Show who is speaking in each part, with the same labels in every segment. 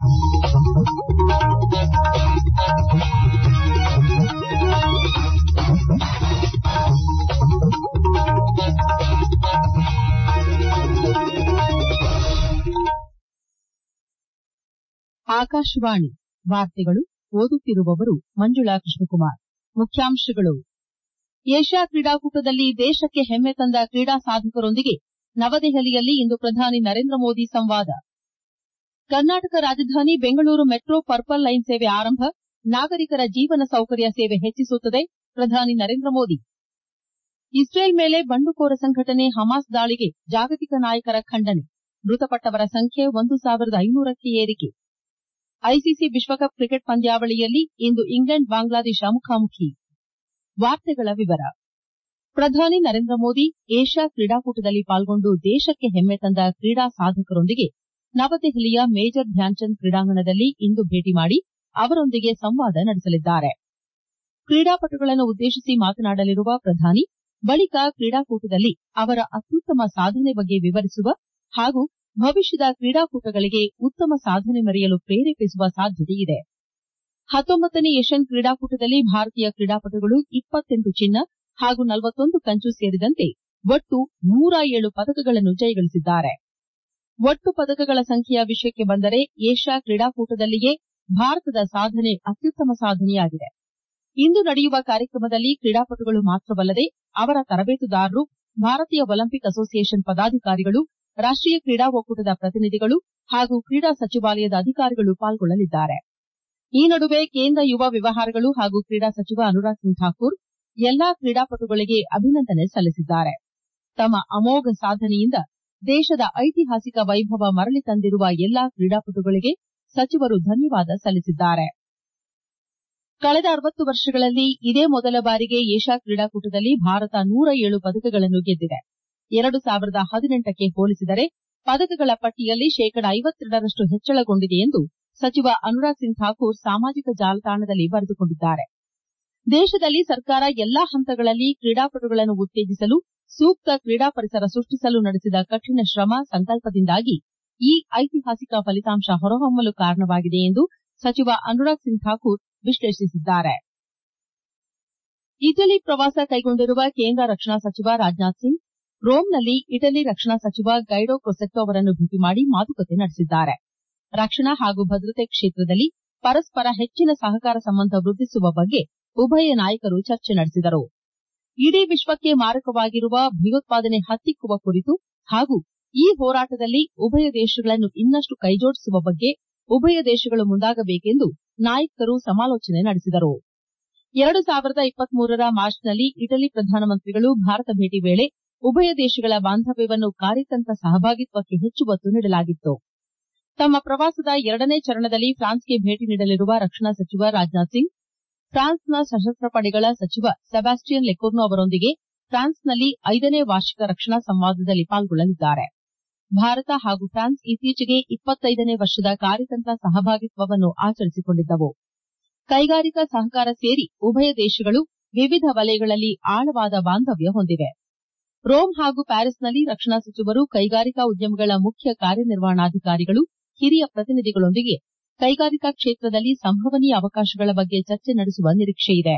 Speaker 1: ಆಕಾಶವಾಣಿ ವಾರ್ತೆಗಳು ಓದುತ್ತಿರುವವರು ಮಂಜುಳಾ ಕೃಷ್ಣಕುಮಾರ್ ಮುಖ್ಯಾಂಶಗಳು ಏಷ್ಯಾ ಕ್ರೀಡಾಕೂಟದಲ್ಲಿ ದೇಶಕ್ಕೆ ಹೆಮ್ಮೆ ತಂದ ಕ್ರೀಡಾ ಸಾಧಕರೊಂದಿಗೆ ನವದೆಹಲಿಯಲ್ಲಿ ಇಂದು ಪ್ರಧಾನಿ ನರೇಂದ್ರ ಮೋದಿ ಸಂವಾದ ಕರ್ನಾಟಕ ರಾಜಧಾನಿ ಬೆಂಗಳೂರು ಮೆಟ್ರೋ ಪರ್ಪಲ್ ಲೈನ್ ಸೇವೆ ಆರಂಭ ನಾಗರಿಕರ ಜೀವನ ಸೌಕರ್ಯ ಸೇವೆ ಹೆಚ್ಚಿಸುತ್ತದೆ ಪ್ರಧಾನಿ ನರೇಂದ್ರ ಮೋದಿ ಇಸ್ರೇಲ್ ಮೇಲೆ ಬಂಡುಕೋರ ಸಂಘಟನೆ ಹಮಾಸ್ ದಾಳಿಗೆ ಜಾಗತಿಕ ನಾಯಕರ ಖಂಡನೆ ಮೃತಪಟ್ಟವರ ಸಂಖ್ಯೆ ಒಂದು ಸಾವಿರದ ಐನೂರಕ್ಕೆ ಏರಿಕೆ ಐಸಿಸಿ ವಿಶ್ವಕಪ್ ಕ್ರಿಕೆಟ್ ಪಂದ್ಯಾವಳಿಯಲ್ಲಿ ಇಂದು ಇಂಗ್ಲೆಂಡ್ ಬಾಂಗ್ಲಾದೇಶ ಮುಖಾಮುಖಿ ಪ್ರಧಾನಿ ನರೇಂದ್ರ ಮೋದಿ ಏಷ್ಯಾ ಕ್ರೀಡಾಕೂಟದಲ್ಲಿ ಪಾಲ್ಗೊಂಡು ದೇಶಕ್ಕೆ ಹೆಮ್ಮೆ ತಂದ ಕ್ರೀಡಾ ಸಾಧಕರೊಂದಿಗೆ ನವದೆಹಲಿಯ ಮೇಜರ್ ಧ್ಯಾನ್ಚಂದ್ ಕ್ರೀಡಾಂಗಣದಲ್ಲಿ ಇಂದು ಭೇಟಿ ಮಾಡಿ ಅವರೊಂದಿಗೆ ಸಂವಾದ ನಡೆಸಲಿದ್ದಾರೆ ಕ್ರೀಡಾಪಟುಗಳನ್ನು ಉದ್ದೇಶಿಸಿ ಮಾತನಾಡಲಿರುವ ಪ್ರಧಾನಿ ಬಳಿಕ ಕ್ರೀಡಾಕೂಟದಲ್ಲಿ ಅವರ ಅತ್ಯುತ್ತಮ ಸಾಧನೆ ಬಗ್ಗೆ ವಿವರಿಸುವ ಹಾಗೂ ಭವಿಷ್ಯದ ಕ್ರೀಡಾಕೂಟಗಳಿಗೆ ಉತ್ತಮ ಸಾಧನೆ ಮೆರೆಯಲು ಪ್ರೇರೇಪಿಸುವ ಸಾಧ್ಯತೆಯಿದೆ ಹತ್ತೊಂಬತ್ತನೇ ಏಷ್ಯನ್ ಕ್ರೀಡಾಕೂಟದಲ್ಲಿ ಭಾರತೀಯ ಕ್ರೀಡಾಪಟುಗಳು ಇಪ್ಪತ್ತೆಂಟು ಚಿನ್ನ ಹಾಗೂ ನಲವತ್ತೊಂದು ಕಂಚು ಸೇರಿದಂತೆ ಒಟ್ಟು ನೂರ ಏಳು ಪದಕಗಳನ್ನು ಜಯಗಳಿಸಿದ್ದಾರೆ ಒಟ್ಟು ಪದಕಗಳ ಸಂಖ್ಯೆಯ ವಿಷಯಕ್ಕೆ ಬಂದರೆ ಏಷ್ಯಾ ಕ್ರೀಡಾಕೂಟದಲ್ಲಿಯೇ ಭಾರತದ ಸಾಧನೆ ಅತ್ಯುತ್ತಮ ಸಾಧನೆಯಾಗಿದೆ ಇಂದು ನಡೆಯುವ ಕಾರ್ಯಕ್ರಮದಲ್ಲಿ ಕ್ರೀಡಾಪಟುಗಳು ಮಾತ್ರವಲ್ಲದೆ ಅವರ ತರಬೇತುದಾರರು ಭಾರತೀಯ ಒಲಿಂಪಿಕ್ ಅಸೋಸಿಯೇಷನ್ ಪದಾಧಿಕಾರಿಗಳು ರಾಷ್ಟೀಯ ಕ್ರೀಡಾ ಒಕ್ಕೂಟದ ಪ್ರತಿನಿಧಿಗಳು ಹಾಗೂ ಕ್ರೀಡಾ ಸಚಿವಾಲಯದ ಅಧಿಕಾರಿಗಳು ಪಾಲ್ಗೊಳ್ಳಲಿದ್ದಾರೆ ಈ ನಡುವೆ ಕೇಂದ್ರ ಯುವ ವ್ಯವಹಾರಗಳು ಹಾಗೂ ಕ್ರೀಡಾ ಸಚಿವ ಅನುರಾಗ್ ಸಿಂಗ್ ಠಾಕೂರ್ ಎಲ್ಲಾ ಕ್ರೀಡಾಪಟುಗಳಿಗೆ ಅಭಿನಂದನೆ ಸಲ್ಲಿಸಿದ್ದಾರೆ ತಮ್ಮ ಅಮೋಘ ಸಾಧನೆಯಿಂದ ದೇಶದ ಐತಿಹಾಸಿಕ ವೈಭವ ಮರಳಿ ತಂದಿರುವ ಎಲ್ಲಾ ಕ್ರೀಡಾಪಟುಗಳಿಗೆ ಸಚಿವರು ಧನ್ಯವಾದ ಸಲ್ಲಿಸಿದ್ದಾರೆ ಕಳೆದ ಅರವತ್ತು ವರ್ಷಗಳಲ್ಲಿ ಇದೇ ಮೊದಲ ಬಾರಿಗೆ ಏಷ್ಯಾ ಕ್ರೀಡಾಕೂಟದಲ್ಲಿ ಭಾರತ ನೂರ ಏಳು ಪದಕಗಳನ್ನು ಗೆದ್ದಿದೆ ಎರಡು ಸಾವಿರದ ಹದಿನೆಂಟಕ್ಕೆ ಹೋಲಿಸಿದರೆ ಪದಕಗಳ ಪಟ್ಟಿಯಲ್ಲಿ ಶೇಕಡ ಐವತ್ತೆರಡರಷ್ಟು ಹೆಚ್ಚಳಗೊಂಡಿದೆ ಎಂದು ಸಚಿವ ಅನುರಾಗ್ ಸಿಂಗ್ ಠಾಕೂರ್ ಸಾಮಾಜಿಕ ಜಾಲತಾಣದಲ್ಲಿ ಬರೆದುಕೊಂಡಿದ್ದಾರೆ ದೇಶದಲ್ಲಿ ಸರ್ಕಾರ ಎಲ್ಲಾ ಹಂತಗಳಲ್ಲಿ ಕ್ರೀಡಾಪಟುಗಳನ್ನು ಉತ್ತೇಜಿಸಲು ಸೂಕ್ತ ಕ್ರೀಡಾ ಪರಿಸರ ಸೃಷ್ಟಿಸಲು ನಡೆಸಿದ ಕಠಿಣ ಶ್ರಮ ಸಂಕಲ್ಪದಿಂದಾಗಿ ಈ ಐತಿಹಾಸಿಕ ಫಲಿತಾಂಶ ಹೊರಹೊಮ್ಮಲು ಕಾರಣವಾಗಿದೆ ಎಂದು ಸಚಿವ ಅನುರಾಗ್ ಸಿಂಗ್ ಠಾಕೂರ್ ವಿಶ್ಲೇಷಿಸಿದ್ದಾರೆ ಇಟಲಿ ಪ್ರವಾಸ ಕೈಗೊಂಡಿರುವ ಕೇಂದ್ರ ರಕ್ಷಣಾ ಸಚಿವ ರಾಜನಾಥ್ ಸಿಂಗ್ ರೋಮ್ನಲ್ಲಿ ಇಟಲಿ ರಕ್ಷಣಾ ಸಚಿವ ಗೈಡೋ ಕ್ರೊಸೆಟ್ಟೋ ಅವರನ್ನು ಭೇಟಿ ಮಾಡಿ ಮಾತುಕತೆ ನಡೆಸಿದ್ದಾರೆ ರಕ್ಷಣಾ ಹಾಗೂ ಭದ್ರತೆ ಕ್ಷೇತ್ರದಲ್ಲಿ ಪರಸ್ಪರ ಹೆಚ್ಚಿನ ಸಹಕಾರ ಸಂಬಂಧ ವೃದ್ಧಿಸುವ ಬಗ್ಗೆ ಉಭಯ ನಾಯಕರು ಚರ್ಚೆ ನಡೆಸಿದರು ಇಡೀ ವಿಶ್ವಕ್ಕೆ ಮಾರಕವಾಗಿರುವ ಭಯೋತ್ಪಾದನೆ ಹತ್ತಿಕ್ಕುವ ಕುರಿತು ಹಾಗೂ ಈ ಹೋರಾಟದಲ್ಲಿ ಉಭಯ ದೇಶಗಳನ್ನು ಇನ್ನಷ್ಟು ಕೈಜೋಡಿಸುವ ಬಗ್ಗೆ ಉಭಯ ದೇಶಗಳು ಮುಂದಾಗಬೇಕೆಂದು ನಾಯಕರು ಸಮಾಲೋಚನೆ ನಡೆಸಿದರು ಎರಡು ಸಾವಿರದ ಇಪ್ಪತ್ಮೂರರ ಮಾರ್ಚ್ನಲ್ಲಿ ಇಟಲಿ ಪ್ರಧಾನಮಂತ್ರಿಗಳು ಭಾರತ ಭೇಟಿ ವೇಳೆ ಉಭಯ ದೇಶಗಳ ಬಾಂಧವ್ಯವನ್ನು ಕಾರ್ಯತಂತ್ರ ಸಹಭಾಗಿತ್ವಕ್ಕೆ ಹೆಚ್ಚು ಒತ್ತು ನೀಡಲಾಗಿತ್ತು ತಮ್ಮ ಪ್ರವಾಸದ ಎರಡನೇ ಚರಣದಲ್ಲಿ ಫ್ರಾನ್ಸ್ಗೆ ಭೇಟಿ ನೀಡಲಿರುವ ರಕ್ಷಣಾ ಸಚಿವ ರಾಜನಾಥ್ ಸಿಂಗ್ ಫ್ರಾನ್ಸ್ನ ಸಶಸ್ತ್ರ ಪಡೆಗಳ ಸಚಿವ ಸೆಬಾಸ್ಟಿಯನ್ ಲೆಕೋರ್ನು ಅವರೊಂದಿಗೆ ಫ್ರಾನ್ಸ್ನಲ್ಲಿ ಐದನೇ ವಾರ್ಷಿಕ ರಕ್ಷಣಾ ಸಂವಾದದಲ್ಲಿ ಪಾಲ್ಗೊಳ್ಳಲಿದ್ದಾರೆ ಭಾರತ ಹಾಗೂ ಫ್ರಾನ್ಸ್ ಇತ್ತೀಚೆಗೆ ಇಪ್ಪತ್ತೈದನೇ ವರ್ಷದ ಕಾರ್ಯತಂತ್ರ ಸಹಭಾಗಿತ್ವವನ್ನು ಆಚರಿಸಿಕೊಂಡಿದ್ದವು ಕೈಗಾರಿಕಾ ಸಹಕಾರ ಸೇರಿ ಉಭಯ ದೇಶಗಳು ವಿವಿಧ ವಲಯಗಳಲ್ಲಿ ಆಳವಾದ ಬಾಂಧವ್ಯ ಹೊಂದಿವೆ ರೋಮ್ ಹಾಗೂ ಪ್ಯಾರಿಸ್ನಲ್ಲಿ ರಕ್ಷಣಾ ಸಚಿವರು ಕೈಗಾರಿಕಾ ಉದ್ಯಮಗಳ ಮುಖ್ಯ ಕಾರ್ಯನಿರ್ವಹಣಾಧಿಕಾರಿಗಳು ಹಿರಿಯ ಪ್ರತಿನಿಧಿಗಳೊಂದಿಗೆ ಕೈಗಾರಿಕಾ ಕ್ಷೇತ್ರದಲ್ಲಿ ಸಂಭವನೀಯ ಅವಕಾಶಗಳ ಬಗ್ಗೆ ಚರ್ಚೆ ನಡೆಸುವ ನಿರೀಕ್ಷೆಯಿದೆ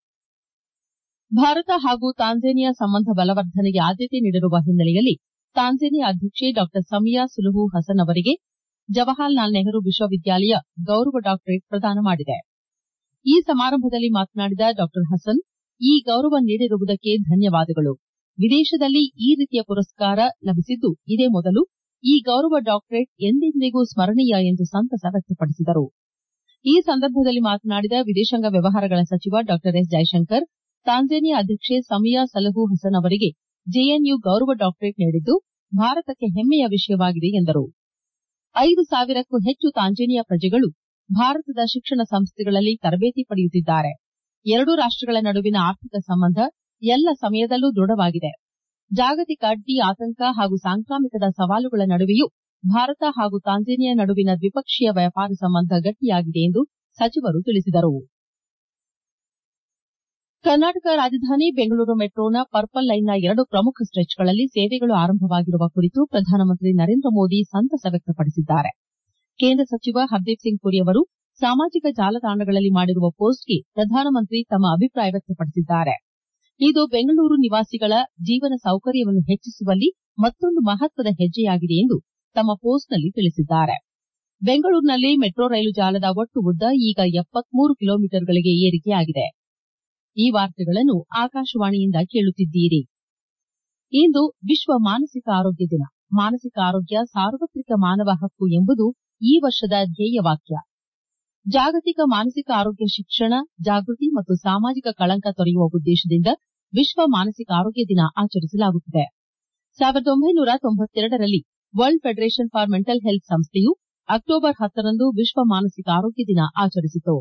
Speaker 1: ಭಾರತ ಹಾಗೂ ತಾಂಜೇನಿಯಾ ಸಂಬಂಧ ಬಲವರ್ಧನೆಗೆ ಆದ್ಯತೆ ನೀಡಿರುವ ಹಿನ್ನೆಲೆಯಲ್ಲಿ ತಾಂಜೇನಿಯಾ ಅಧ್ಯಕ್ಷೆ ಡಾ ಸಮಿಯಾ ಸುಲುಹು ಹಸನ್ ಅವರಿಗೆ ಜವಾಹರಲಾಲ್ ನೆಹರು ವಿಶ್ವವಿದ್ಯಾಲಯ ಗೌರವ ಡಾಕ್ಟರೇಟ್ ಪ್ರದಾನ ಮಾಡಿದೆ ಈ ಸಮಾರಂಭದಲ್ಲಿ ಮಾತನಾಡಿದ ಡಾ ಹಸನ್ ಈ ಗೌರವ ನೀಡಿರುವುದಕ್ಕೆ ಧನ್ಯವಾದಗಳು ವಿದೇಶದಲ್ಲಿ ಈ ರೀತಿಯ ಪುರಸ್ಕಾರ ಲಭಿಸಿದ್ದು ಇದೇ ಮೊದಲು ಈ ಗೌರವ ಡಾಕ್ಟರೇಟ್ ಎಂದೆಂದಿಗೂ ಸ್ಮರಣೀಯ ಎಂದು ಸಂತಸ ವ್ಯಕ್ತಪಡಿಸಿದರು ಈ ಸಂದರ್ಭದಲ್ಲಿ ಮಾತನಾಡಿದ ವಿದೇಶಾಂಗ ವ್ಯವಹಾರಗಳ ಸಚಿವ ಡಾ ಎಸ್ ಜೈಶಂಕರ್ ತಾಂಜೇನಿಯಾ ಅಧ್ಯಕ್ಷೆ ಸಮಿಯಾ ಸಲಹು ಹಸನ್ ಅವರಿಗೆ ಜೆಎನ್ಯು ಗೌರವ ಡಾಕ್ಟರೇಟ್ ನೀಡಿದ್ದು ಭಾರತಕ್ಕೆ ಹೆಮ್ಮೆಯ ವಿಷಯವಾಗಿದೆ ಎಂದರು ಐದು ಸಾವಿರಕ್ಕೂ ಹೆಚ್ಚು ತಾಂಜೇನಿಯಾ ಪ್ರಜೆಗಳು ಭಾರತದ ಶಿಕ್ಷಣ ಸಂಸ್ಥೆಗಳಲ್ಲಿ ತರಬೇತಿ ಪಡೆಯುತ್ತಿದ್ದಾರೆ ಎರಡೂ ರಾಷ್ಟಗಳ ನಡುವಿನ ಆರ್ಥಿಕ ಸಂಬಂಧ ಎಲ್ಲ ಸಮಯದಲ್ಲೂ ದೃಢವಾಗಿದೆ ಜಾಗತಿಕ ಅಡ್ಡಿ ಆತಂಕ ಹಾಗೂ ಸಾಂಕ್ರಾಮಿಕದ ಸವಾಲುಗಳ ನಡುವೆಯೂ ಭಾರತ ಹಾಗೂ ತಾಂಜೇನಿಯಾ ನಡುವಿನ ದ್ವಿಪಕ್ಷೀಯ ವ್ಯಾಪಾರ ಸಂಬಂಧ ಗಟ್ಟಿಯಾಗಿದೆ ಎಂದು ಸಚಿವರು ತಿಳಿಸಿದರು ಕರ್ನಾಟಕ ರಾಜಧಾನಿ ಬೆಂಗಳೂರು ಮೆಟ್ರೋನ ಪರ್ಪಲ್ ಲೈನ್ನ ಎರಡು ಪ್ರಮುಖ ಸ್ಟ್ರೆಚ್ಗಳಲ್ಲಿ ಸೇವೆಗಳು ಆರಂಭವಾಗಿರುವ ಕುರಿತು ಪ್ರಧಾನಮಂತ್ರಿ ನರೇಂದ್ರ ಮೋದಿ ಸಂತಸ ವ್ಯಕ್ತಪಡಿಸಿದ್ದಾರೆ ಕೇಂದ್ರ ಸಚಿವ ಹರ್ದೀಪ್ ಸಿಂಗ್ ಪುರಿ ಅವರು ಸಾಮಾಜಿಕ ಜಾಲತಾಣಗಳಲ್ಲಿ ಮಾಡಿರುವ ಪೋಸ್ಟ್ಗೆ ಪ್ರಧಾನಮಂತ್ರಿ ತಮ್ಮ ಅಭಿಪ್ರಾಯ ವ್ಯಕ್ತಪಡಿಸಿದ್ದಾರೆ ಇದು ಬೆಂಗಳೂರು ನಿವಾಸಿಗಳ ಜೀವನ ಸೌಕರ್ಯವನ್ನು ಹೆಚ್ಚಿಸುವಲ್ಲಿ ಮತ್ತೊಂದು ಮಹತ್ವದ ಹೆಜ್ಜೆಯಾಗಿದೆ ಎಂದು ತಮ್ಮ ಪೋಸ್ಟ್ನಲ್ಲಿ ತಿಳಿಸಿದ್ದಾರೆ ಬೆಂಗಳೂರಿನಲ್ಲಿ ಮೆಟ್ರೋ ರೈಲು ಜಾಲದ ಒಟ್ಟು ಉದ್ದ ಈಗ ಎಪ್ಪತ್ಮೂರು ಕಿಲೋಮೀಟರ್ಗಳಿಗೆ ಏರಿಕೆಯಾಗಿದೆ ಈ ವಾರ್ತೆಗಳನ್ನು ಆಕಾಶವಾಣಿಯಿಂದ ಕೇಳುತ್ತಿದ್ದೀರಿ ಇಂದು ವಿಶ್ವ ಮಾನಸಿಕ ಆರೋಗ್ಯ ದಿನ ಮಾನಸಿಕ ಆರೋಗ್ಯ ಸಾರ್ವತ್ರಿಕ ಮಾನವ ಹಕ್ಕು ಎಂಬುದು ಈ ವರ್ಷದ ಧ್ಯೇಯ ವಾಕ್ಯ ಜಾಗತಿಕ ಮಾನಸಿಕ ಆರೋಗ್ಯ ಶಿಕ್ಷಣ ಜಾಗೃತಿ ಮತ್ತು ಸಾಮಾಜಿಕ ಕಳಂಕ ತೊರೆಯುವ ಉದ್ದೇಶದಿಂದ ವಿಶ್ವ ಮಾನಸಿಕ ಆರೋಗ್ಯ ದಿನ ಆಚರಿಸಲಾಗುತ್ತಿದೆ ಸಾವಿರದ ಒಂಬೈನೂರ ತೊಂಬತ್ತೆರಡರಲ್ಲಿ world federation for mental health ಸಂಸ್ಥೆಯು ಅಕ್ಟೋಬರ್ ಹತ್ತರಂದು ವಿಶ್ವ ಮಾನಸಿಕ ಆರೋಗ್ಯ ದಿನ ಆಚರಿಸಿತು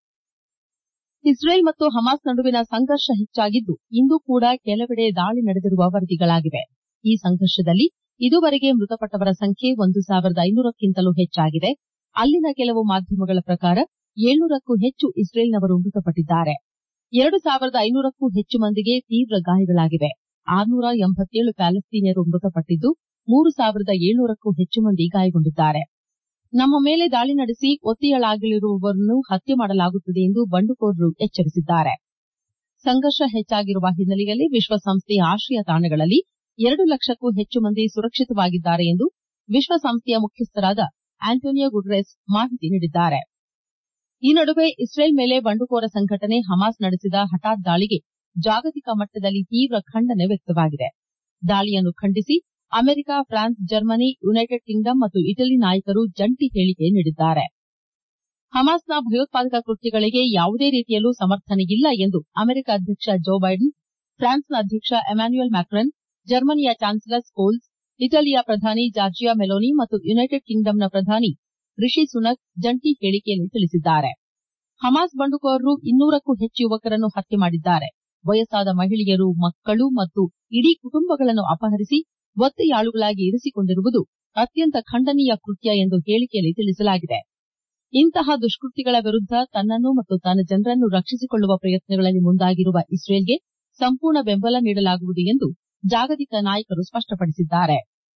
Speaker 1: ಇಸ್ರೇಲ್ ಮತ್ತು ಹಮಾಸ್ ನಡುವಿನ ಸಂಘರ್ಷ ಹೆಚ್ಚಾಗಿದ್ದು ಇಂದು ಕೂಡ ಕೆಲವೆಡೆ ದಾಳಿ ನಡೆದಿರುವ ವರದಿಗಳಾಗಿವೆ ಈ ಸಂಘರ್ಷದಲ್ಲಿ ಇದುವರೆಗೆ ಮೃತಪಟ್ಟವರ ಸಂಖ್ಯೆ ಒಂದು ಸಾವಿರದ ಐನೂರಕ್ಕಿಂತಲೂ ಹೆಚ್ಚಾಗಿದೆ ಅಲ್ಲಿನ ಕೆಲವು ಮಾಧ್ಯಮಗಳ ಪ್ರಕಾರ ಏಳ್ನೂರಕ್ಕೂ ಹೆಚ್ಚು ಇಸ್ರೇಲ್ನವರು ಮೃತಪಟ್ಟಿದ್ದಾರೆ ಎರಡು ಸಾವಿರದ ಐನೂರಕ್ಕೂ ಹೆಚ್ಚು ಮಂದಿಗೆ ತೀವ್ರ ಗಾಯಗಳಾಗಿವೆ ಆರ್ನೂರ ಎಂಬತ್ತೇಳು ಪ್ಯಾಲೆಸ್ತೀನಿಯರು ಮೃತಪಟ್ಟಿದ್ದು ಮೂರು ಸಾವಿರದ ಏಳ್ನೂರಕ್ಕೂ ಹೆಚ್ಚು ಮಂದಿ ಗಾಯಗೊಂಡಿದ್ದಾರೆ ನಮ್ಮ ಮೇಲೆ ದಾಳಿ ನಡೆಸಿ ಒತ್ತೆಯಾಳಾಗಲಿರುವವರನ್ನು ಹತ್ಯೆ ಮಾಡಲಾಗುತ್ತದೆ ಎಂದು ಬಂಡುಕೋರರು ಎಚ್ಚರಿಸಿದ್ದಾರೆ ಸಂಘರ್ಷ ಹೆಚ್ಚಾಗಿರುವ ಹಿನ್ನೆಲೆಯಲ್ಲಿ ವಿಶ್ವಸಂಸ್ಥೆಯ ಆಶ್ರಯ ತಾಣಗಳಲ್ಲಿ ಎರಡು ಲಕ್ಷಕ್ಕೂ ಹೆಚ್ಚು ಮಂದಿ ಸುರಕ್ಷಿತವಾಗಿದ್ದಾರೆ ಎಂದು ವಿಶ್ವಸಂಸ್ಥೆಯ ಮುಖ್ಯಸ್ಥರಾದ ಆಂಟೋನಿಯೋ ಗುಟೆರಸ್ ಮಾಹಿತಿ ನೀಡಿದ್ದಾರೆ ಈ ನಡುವೆ ಇಸ್ರೇಲ್ ಮೇಲೆ ಬಂಡುಕೋರ ಸಂಘಟನೆ ಹಮಾಸ್ ನಡೆಸಿದ ಹಠಾತ್ ದಾಳಿಗೆ ಜಾಗತಿಕ ಮಟ್ಟದಲ್ಲಿ ತೀವ್ರ ಖಂಡನೆ ವ್ಯಕ್ತವಾಗಿದೆ ದಾಳಿಯನ್ನು ಖಂಡಿಸಿ America France Germany United Kingdom ಮತ್ತು ಇಟಲಿ ನಾಯಕರು ಜಂಟಿ ಹೇಳಿಕೆ ನೀಡಿದ್ದಾರೆ ಹಮಾಸ್ನ ಭಯೋತ್ಪಾದಕ ಕೃತ್ಯಗಳಿಗೆ ಯಾವುದೇ ರೀತಿಯಲ್ಲೂ ಸಮರ್ಥನೆಯಿಲ್ಲ ಎಂದು ಅಮೆರಿಕ ಅಧ್ಯಕ್ಷ ಜೋ ಬೈಡನ್ ಫ್ರಾನ್ಸ್ನ ಅಧ್ಯಕ್ಷ ಎಮ್ಯಾನ್ಯುಯಲ್ ಮ್ಯಾಕ್ರನ್ ಜರ್ಮನಿಯ ಚಾನ್ಸಲರ್ ಸ್ಕೋಲ್ಸ್ ಇಟಲಿಯ ಪ್ರಧಾನಿ ಜಾರ್ಜಿಯಾ ಮೆಲೋನಿ ಮತ್ತು ಯುನೈಟೆಡ್ ಕಿಂಗ್ಡಮ್ನ ಪ್ರಧಾನಿ ರಿಷಿ ಸುನಕ್ ಜಂಟಿ ಹೇಳಿಕೆಯಲ್ಲಿ ತಿಳಿಸಿದ್ದಾರೆ ಹಮಾಸ್ ಬಂಡುಕೋರರು ಇನ್ನೂರಕ್ಕೂ ಹೆಚ್ಚು ಯುವಕರನ್ನು ಹತ್ಯೆ ಮಾಡಿದ್ದಾರೆ ವಯಸ್ಸಾದ ಮಹಿಳೆಯರು ಮಕ್ಕಳು ಮತ್ತು ಇಡೀ ಕುಟುಂಬಗಳನ್ನು ಅಪಹರಿಸಿ ಒತ್ತೆಯಾಳುಗಳಾಗಿ ಇರಿಸಿಕೊಂಡಿರುವುದು ಅತ್ಯಂತ ಖಂಡನೀಯ ಕೃತ್ಯ ಎಂದು ಹೇಳಿಕೆಯಲ್ಲಿ ತಿಳಿಸಲಾಗಿದೆ ಇಂತಹ ದುಷ್ಕೃತ್ಯಗಳ ವಿರುದ್ದ ತನ್ನನ್ನು ಮತ್ತು ತನ್ನ ಜನರನ್ನು ರಕ್ಷಿಸಿಕೊಳ್ಳುವ ಪ್ರಯತ್ನಗಳಲ್ಲಿ ಮುಂದಾಗಿರುವ ಇಸ್ರೇಲ್ಗೆ ಸಂಪೂರ್ಣ ಬೆಂಬಲ ನೀಡಲಾಗುವುದು ಎಂದು ಜಾಗತಿಕ ನಾಯಕರು ಸ್ಪಷ್ಟಪಡಿಸಿದ್ದಾರೆ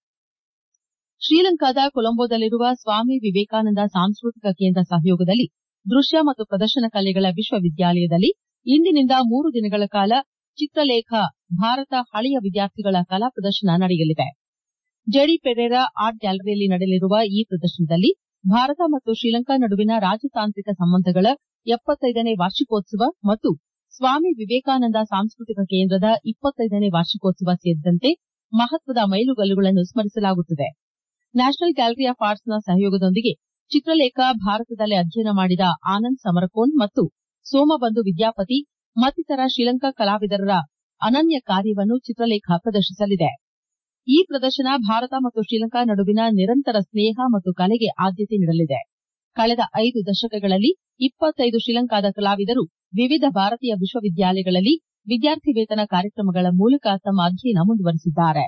Speaker 1: ಶ್ರೀಲಂಕಾದ ಕೊಲಂಬೋದಲ್ಲಿರುವ ಸ್ವಾಮಿ ವಿವೇಕಾನಂದ ಸಾಂಸ್ಕೃತಿಕ ಕೇಂದ್ರ ಸಹಯೋಗದಲ್ಲಿ ದೃಶ್ಯ ಮತ್ತು ಪ್ರದರ್ಶನ ಕಲೆಗಳ ವಿಶ್ವವಿದ್ಯಾಲಯದಲ್ಲಿ ಇಂದಿನಿಂದ ಮೂರು ದಿನಗಳ ಕಾಲ ಚಿತ್ರಲೇಖ ಭಾರತ ಹಳೆಯ ವಿದ್ಯಾರ್ಥಿಗಳ ಕಲಾ ಪ್ರದರ್ಶನ ನಡೆಯಲಿದೆ ಜೆಡಿ ಪೆರೇರಾ ಆರ್ಟ್ ಗ್ಯಾಲರಿಯಲ್ಲಿ ನಡೆಯಲಿರುವ ಈ ಪ್ರದರ್ಶನದಲ್ಲಿ ಭಾರತ ಮತ್ತು ಶ್ರೀಲಂಕಾ ನಡುವಿನ ರಾಜತಾಂತ್ರಿಕ ಸಂಬಂಧಗಳ ಎಪ್ಪತ್ತೈದನೇ ವಾರ್ಷಿಕೋತ್ಸವ ಮತ್ತು ಸ್ವಾಮಿ ವಿವೇಕಾನಂದ ಸಾಂಸ್ಕೃತಿಕ ಕೇಂದ್ರದ ಇಪ್ಪತ್ತೈದನೇ ವಾರ್ಷಿಕೋತ್ಸವ ಸೇರಿದಂತೆ ಮಹತ್ವದ ಮೈಲುಗಲ್ಲುಗಳನ್ನು ಸ್ಮರಿಸಲಾಗುತ್ತದೆ ನ್ಯಾಷನಲ್ ಗ್ಯಾಲರಿ ಆಫ್ ಆರ್ಟ್ಸ್ನ ಸಹಯೋಗದೊಂದಿಗೆ ಚಿತ್ರಲೇಖ ಭಾರತದಲ್ಲಿ ಅಧ್ಯಯನ ಮಾಡಿದ ಆನಂದ್ ಸಮರಕೋನ್ ಮತ್ತು ಸೋಮಬಂಧು ವಿದ್ಯಾಪತಿ ಮತ್ತಿತರ ಶ್ರೀಲಂಕಾ ಕಲಾವಿದರ ಅನನ್ಯ ಕಾರ್ಯವನ್ನು ಚಿತ್ರಲೇಖ ಪ್ರದರ್ಶಿಸಲಿದೆ ಈ ಪ್ರದರ್ಶನ ಭಾರತ ಮತ್ತು ಶ್ರೀಲಂಕಾ ನಡುವಿನ ನಿರಂತರ ಸ್ನೇಹ ಮತ್ತು ಕಲೆಗೆ ಆದ್ಯತೆ ನೀಡಲಿದೆ ಕಳೆದ ಐದು ದಶಕಗಳಲ್ಲಿ ಇಪ್ಪತ್ತೈದು ಶ್ರೀಲಂಕಾದ ಕಲಾವಿದರು ವಿವಿಧ ಭಾರತೀಯ ವಿಶ್ವವಿದ್ಯಾಲಯಗಳಲ್ಲಿ ವಿದ್ಯಾರ್ಥಿ ವೇತನ ಕಾರ್ಯಕ್ರಮಗಳ ಮೂಲಕ ತಮ್ಮ ಅಧ್ಯಯನ ಮುಂದುವರೆಸಿದ್ದಾರೆ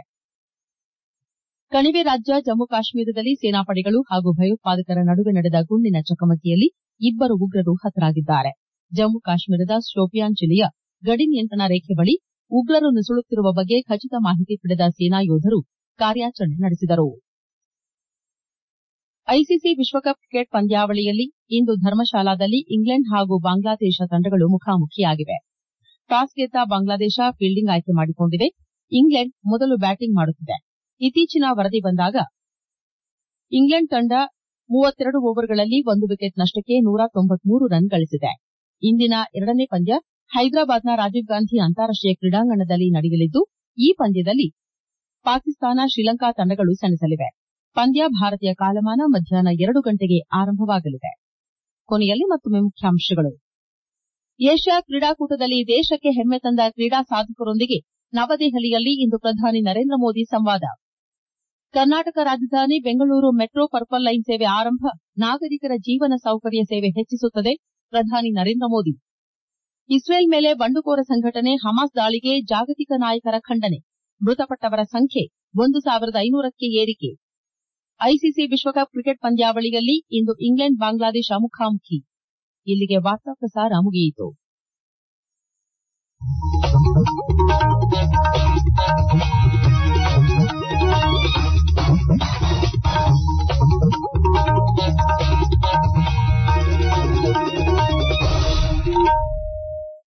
Speaker 1: ಕಣಿವೆ ರಾಜ್ಯ ಜಮ್ಮು ಕಾಶ್ಮೀರದಲ್ಲಿ ಸೇನಾಪಡೆಗಳು ಹಾಗೂ ಭಯೋತ್ಪಾದಕರ ನಡುವೆ ನಡೆದ ಗುಂಡಿನ ಚಕಮಕಿಯಲ್ಲಿ ಇಬ್ಬರು ಉಗ್ರರು ಹತರಾಗಿದ್ದಾರೆ ಜಮ್ಮು ಕಾಶ್ಮೀರದ ಶೋಪಿಯಾನ್ ಜಿಲ್ಲೆಯ ಗಡಿ ನಿಯಂತ್ರಣ ರೇಖೆ ಬಳಿ ಉಗ್ರರು ನುಸುಳುತ್ತಿರುವ ಬಗ್ಗೆ ಖಚಿತ ಮಾಹಿತಿ ಪಡೆದ ಸೇನಾ ಯೋಧರು ಕಾರ್ಯಾಚರಣೆ ನಡೆಸಿದರು ಐಸಿಸಿ ವಿಶ್ವಕಪ್ ಕ್ರಿಕೆಟ್ ಪಂದ್ಯಾವಳಿಯಲ್ಲಿ ಇಂದು ಧರ್ಮಶಾಲಾದಲ್ಲಿ ಇಂಗ್ಲೆಂಡ್ ಹಾಗೂ ಬಾಂಗ್ಲಾದೇಶ ತಂಡಗಳು ಮುಖಾಮುಖಿಯಾಗಿವೆ ಟಾಸ್ ಗೆದ್ದ ಬಾಂಗ್ಲಾದೇಶ ಫೀಲ್ಡಿಂಗ್ ಆಯ್ಕೆ ಮಾಡಿಕೊಂಡಿದೆ ಇಂಗ್ಲೆಂಡ್ ಮೊದಲು ಬ್ಯಾಟಿಂಗ್ ಮಾಡುತ್ತಿದೆ ಇತ್ತೀಚಿನ ವರದಿ ಬಂದಾಗ ಇಂಗ್ಲೆಂಡ್ ತಂಡ ಮೂವತ್ತೆರಡು ಓವರ್ಗಳಲ್ಲಿ ಒಂದು ವಿಕೆಟ್ ನಷ್ಟಕ್ಕೆ ನೂರ ತೊಂಬತ್ಮೂರು ರನ್ ಗಳಿಸಿದೆ ಇಂದಿನ ಎರಡನೇ ಪಂದ್ಯ ಹೈದರಾಬಾದ್ನ ರಾಜೀವ್ ಗಾಂಧಿ ಅಂತಾರಾಷ್ಟೀಯ ಕ್ರೀಡಾಂಗಣದಲ್ಲಿ ನಡೆಯಲಿದ್ದು ಈ ಪಂದ್ಯದಲ್ಲಿ ಪಾಕಿಸ್ತಾನ ಶ್ರೀಲಂಕಾ ತಂಡಗಳು ಸೆಣಸಲಿವೆ ಪಂದ್ಯ ಭಾರತೀಯ ಕಾಲಮಾನ ಮಧ್ಯಾಹ್ನ ಎರಡು ಗಂಟೆಗೆ ಆರಂಭವಾಗಲಿದೆ ಕೊನೆಯಲ್ಲಿ ಮತ್ತೊಮ್ಮೆ ಮುಖ್ಯಾಂಶಗಳು ಏಷ್ಯಾ ಕ್ರೀಡಾಕೂಟದಲ್ಲಿ ದೇಶಕ್ಕೆ ಹೆಮ್ಮೆ ತಂದ ಕ್ರೀಡಾ ಸಾಧಕರೊಂದಿಗೆ ನವದೆಹಲಿಯಲ್ಲಿ ಇಂದು ಪ್ರಧಾನಿ ನರೇಂದ್ರ ಮೋದಿ ಸಂವಾದ ಕರ್ನಾಟಕ ರಾಜಧಾನಿ ಬೆಂಗಳೂರು ಮೆಟ್ರೋ ಪರ್ಪಲ್ ಲೈನ್ ಸೇವೆ ಆರಂಭ ನಾಗರಿಕರ ಜೀವನ ಸೌಕರ್ಯ ಸೇವೆ ಹೆಚ್ಚಿಸುತ್ತದೆ ಪ್ರಧಾನಿ ನರೇಂದ್ರ ಮೋದಿ ಇಸ್ರೇಲ್ ಮೇಲೆ ಬಂಡುಕೋರ ಸಂಘಟನೆ ಹಮಾಸ್ ದಾಳಿಗೆ ಜಾಗತಿಕ ನಾಯಕರ ಖಂಡನೆ ಮೃತಪಟ್ಟವರ ಸಂಖ್ಯೆ ಒಂದು ಸಾವಿರದ ಐನೂರಕ್ಕೆ ಏರಿಕೆ ಐಸಿಸಿ ವಿಶ್ವಕಪ್ ಕ್ರಿಕೆಟ್ ಪಂದ್ಯಾವಳಿಯಲ್ಲಿ ಇಂದು ಇಂಗ್ಲೆಂಡ್ ಬಾಂಗ್ಲಾದೇಶ ಮುಖಾಮುಖಿ ಇಲ್ಲಿಗೆ ವಾರ್ತಾ ಪ್ರಸಾರ ಮುಗಿಯಿತು